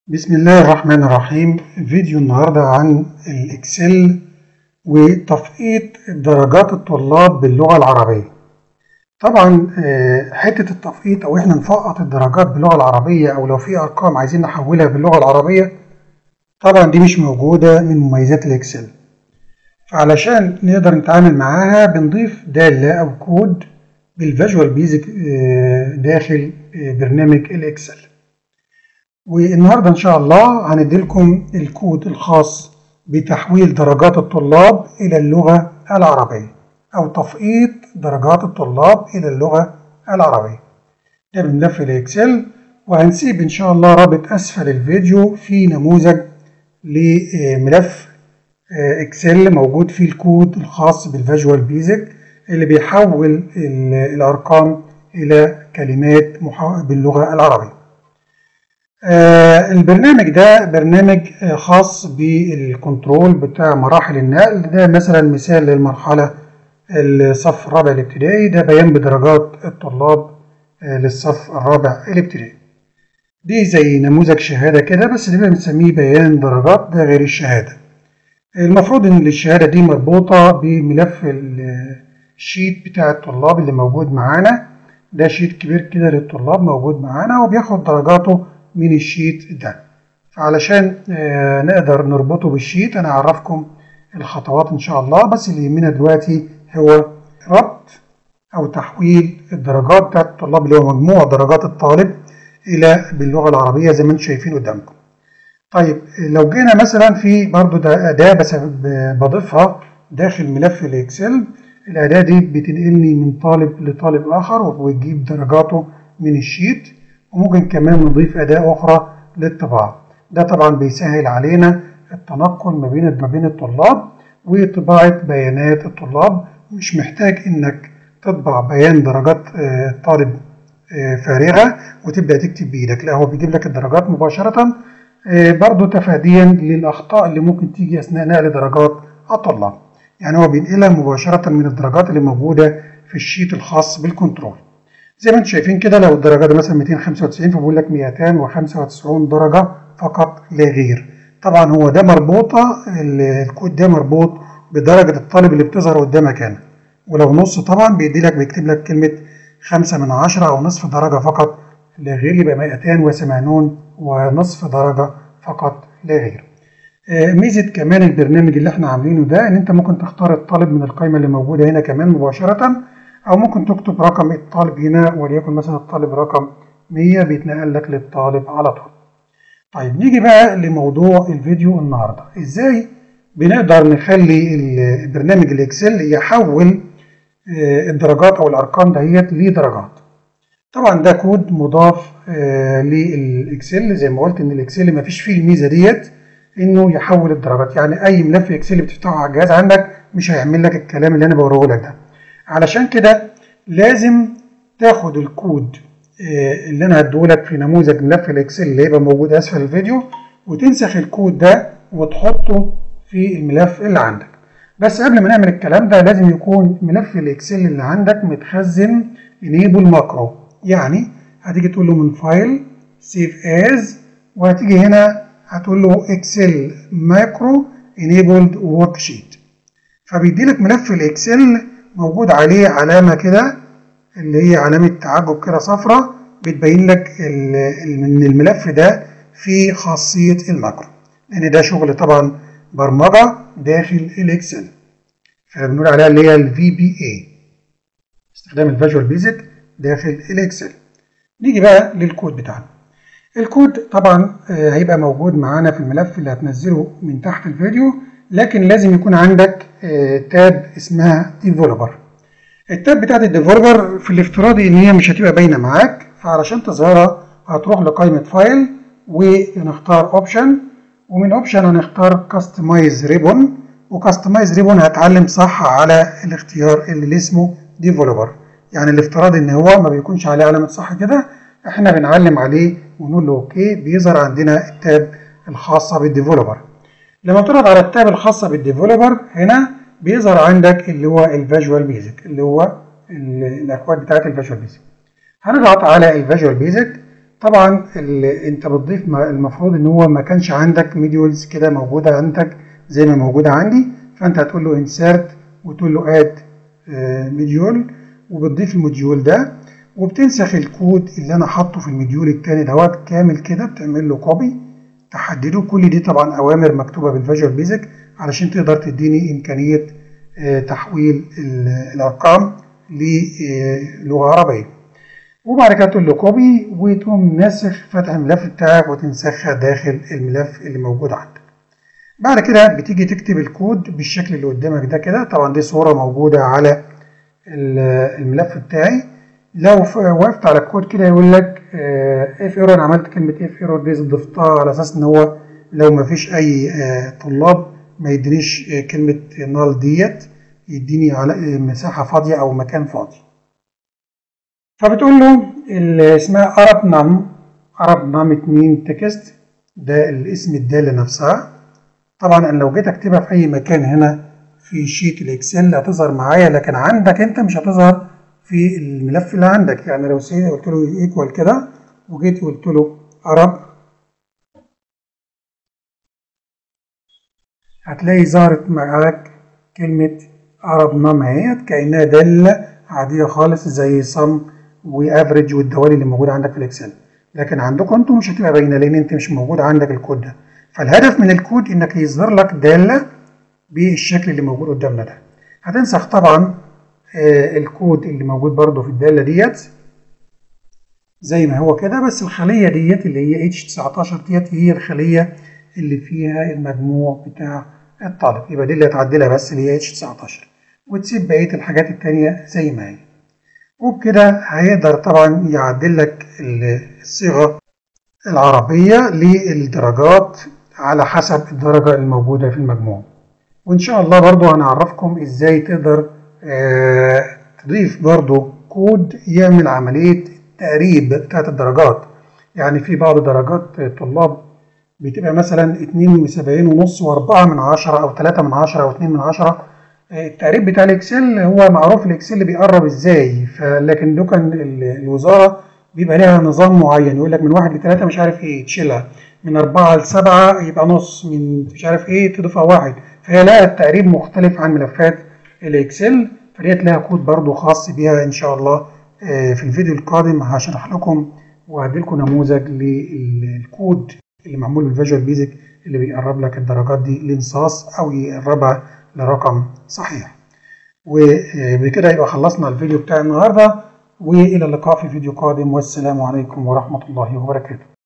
بسم الله الرحمن الرحيم فيديو النهاردة عن الإكسل وتفقيط درجات الطلاب باللغة العربية طبعا آه، حتة التفقيط أو إحنا نفقط الدرجات باللغة العربية أو لو في أرقام عايزين نحولها باللغة العربية طبعا دي مش موجودة من مميزات الإكسل فعلشان نقدر نتعامل معاها بنضيف دالة أو كود بالفيجوال بيزك داخل آه، برنامج الإكسل والنهارده ان شاء الله هنديلكم الكود الخاص بتحويل درجات الطلاب الى اللغه العربيه او تفقيط درجات الطلاب الى اللغه العربيه ده بنلف الاكسل وهنسيب ان شاء الله رابط اسفل الفيديو في نموذج لملف اكسل موجود فيه الكود الخاص بالفيجوال بيزك اللي بيحول الارقام الى كلمات باللغه العربيه آه البرنامج ده برنامج آه خاص بالكنترول بتاع مراحل النقل ده مثلا مثال للمرحلة الصف الرابع الابتدائي ده بيان بدرجات الطلاب آه للصف الرابع الابتدائي دي زي نموذج شهادة كده بس ده بنسميه بيان درجات ده غير الشهادة المفروض ان الشهادة دي مربوطة بملف الشيت بتاع الطلاب اللي موجود معانا ده شيت كبير كده للطلاب موجود معانا وبياخد درجاته من الشيت ده فعلشان آه نقدر نربطه بالشيت انا اعرفكم الخطوات ان شاء الله بس اللي يهمنا دلوقتي هو ربط او تحويل الدرجات بتاعت الطلاب اللي هو مجموع درجات الطالب الى باللغه العربيه زي ما انتم شايفين قدامكم طيب لو جينا مثلا في برضو ده اداه بس بضيفها داخل ملف الاكسل الاداه دي بتنقلني من طالب لطالب اخر وتجيب درجاته من الشيت وممكن كمان نضيف أداة أخرى للطباعة ده طبعا بيسهل علينا التنقل ما بين ما بين الطلاب وطباعة بيانات الطلاب مش محتاج إنك تطبع بيان درجات الطالب فارغة وتبدأ تكتب بإيدك لا هو بيجيب لك الدرجات مباشرة برضو تفاديا للأخطاء اللي ممكن تيجي أثناء نقل درجات الطلاب يعني هو بينقلها مباشرة من الدرجات اللي موجودة في الشيت الخاص بالكنترول زي ما انتم شايفين كده لو الدرجة دي مثلا 295 فبقول لك 295 درجة فقط لا غير طبعا هو ده مربوطة الكود ده مربوط بدرجة الطالب اللي بتظهر قدامك هنا ولو نص طبعا بيدي لك بيكتب لك كلمة 5 من 10 أو نصف درجة فقط لا غير يبقى 280 ونصف درجة فقط لا غير ميزة كمان البرنامج اللي احنا عاملينه ده ان انت ممكن تختار الطالب من القائمة اللي موجودة هنا كمان مباشرة أو ممكن تكتب رقم الطالب هنا وليكن مثلا الطالب رقم 100 بيتنقل لك للطالب على طول. طيب نيجي بقى لموضوع الفيديو النهارده، إزاي بنقدر نخلي البرنامج الإكسل يحول الدرجات أو الأرقام دهيت لدرجات. طبعا ده كود مضاف للإكسل زي ما قلت إن الإكسل ما فيش فيه الميزة ديت إنه يحول الدرجات، يعني أي ملف إكسل بتفتحه على الجهاز عندك مش هيعمل لك الكلام اللي أنا بوريه لك ده. علشان كده لازم تاخد الكود اللي انا هديهولك في نموذج ملف الاكسل اللي هيبقى موجود اسفل الفيديو وتنسخ الكود ده وتحطه في الملف اللي عندك بس قبل ما نعمل الكلام ده لازم يكون ملف الاكسل اللي عندك متخزن انيبل ماكرو يعني هتيجي تقول له من فايل سيف از وهتيجي هنا هتقول له اكسل ماكرو انيبلد ورك شيت فبيدي لك ملف الاكسل موجود عليه علامة كده اللي هي علامة تعجب كده صفرة بتبين لك ان الملف ده فيه خاصية الماكرو لأن ده شغل طبعا برمجة داخل الإكسل فبنقول عليها اللي هي الفي بي اي استخدام الفيجوال بيزك داخل الإكسل نيجي بقى للكود بتاعنا الكود طبعا هيبقى موجود معانا في الملف اللي هتنزله من تحت الفيديو لكن لازم يكون عندك تاب اسمها ديفلوبر التاب بتاعت الديفلوبر في الافتراضي ان هي مش هتبقى باينه معاك فعلشان تظهرها هتروح لقائمه فايل ونختار اوبشن ومن اوبشن هنختار كاستمايز ريبون وكاستمايز ريبون هتعلم صح على الاختيار اللي اسمه ديفلوبر يعني الافتراض ان هو ما بيكونش عليه علامه صح كده احنا بنعلم عليه ونقول له اوكي بيظهر عندنا التاب الخاصه بالديفلوبر لما تضغط على التاب الخاصة بالديفلوبر هنا بيظهر عندك اللي هو الفيجوال بيزك اللي هو الأكواد بتاعت الفيجوال بيزك هنضغط على الفيجوال بيزك طبعا انت بتضيف المفروض ان هو ما كانش عندك ميديولز كده موجوده عندك زي ما موجوده عندي فانت هتقول له انسيرت وتقول له اد ميديول وبتضيف الموديول ده وبتنسخ الكود اللي انا حاطه في المديول التاني دوت كامل كده بتعمل له كوبي تحدده كل دي طبعا اوامر مكتوبه بالفيجوال بيزك علشان تقدر تديني امكانيه تحويل الارقام للغه عربيه وبعد كده تقول له كوبي وتقوم ناسخ فتح الملف بتاعك وتنسخها داخل الملف اللي موجود عندك بعد كده بتيجي تكتب الكود بالشكل اللي قدامك ده كده طبعا دي صوره موجوده على الملف بتاعي لو وقفت على الكود كده يقول لك اف ايرور انا عملت كلمه اف ايرور دي ضفتها على اساس ان هو لو ما فيش اي طلاب ما يدينيش كلمه نال ديت يديني على مساحه فاضيه او مكان فاضي فبتقول له اللي اسمها ارب نم ارب نم 2 تكست ده الاسم الداله نفسها طبعا انا لو جيت اكتبها في اي مكان هنا في شيت الاكسل هتظهر معايا لكن عندك انت مش هتظهر في الملف اللي عندك يعني لو سي قلت له ايكوال كده وجيت قلت له ارب هتلاقي ظهرت معاك كلمة ارب نم اهيت كأنها دالة عادية خالص زي صم وافريج والدوالي اللي موجودة عندك في الاكسل لكن عندكم انتم مش هتبقى باينة لان انت مش موجود عندك الكود ده فالهدف من الكود انك يظهر لك دالة بالشكل اللي موجود قدامنا ده هتنسخ طبعا آه الكود اللي موجود برضو في الدالة ديت زي ما هو كده بس الخلية ديت اللي هي H19 ديت هي الخلية اللي فيها المجموع بتاع الطالب يبقى دي اللي هتعدلها بس اللي هي H19 وتسيب بقية الحاجات التانية زي ما هي وبكده هيقدر طبعا يعدل لك الصيغة العربية للدرجات على حسب الدرجة الموجودة في المجموع وإن شاء الله برضو هنعرفكم إزاي تقدر آه تضيف برضو كود يعمل عملية تقريب بتاعت الدرجات يعني في بعض درجات الطلاب بتبقى مثلا اتنين وسبعين ونص واربعة من عشرة أو تلاتة من عشرة أو اتنين من عشرة التقريب بتاع الإكسل هو معروف الإكسل بيقرب إزاي فلكن ده كان الوزارة بيبقى لها نظام معين يقول لك من واحد لتلاتة مش عارف إيه تشيلها من أربعة لسبعة يبقى نص من مش عارف إيه تضيفها واحد فهي لها التقريب مختلف عن ملفات الإكسل فديت لها كود برضو خاص بيها إن شاء الله في الفيديو القادم هشرح لكم وهديلكم نموذج للكود اللي معمول بالفيجوال بيزك اللي بيقرب لك الدرجات دي لانصاص او يقربها لرقم صحيح وبكده يبقى خلصنا الفيديو بتاع النهارده والى اللقاء في فيديو قادم والسلام عليكم ورحمه الله وبركاته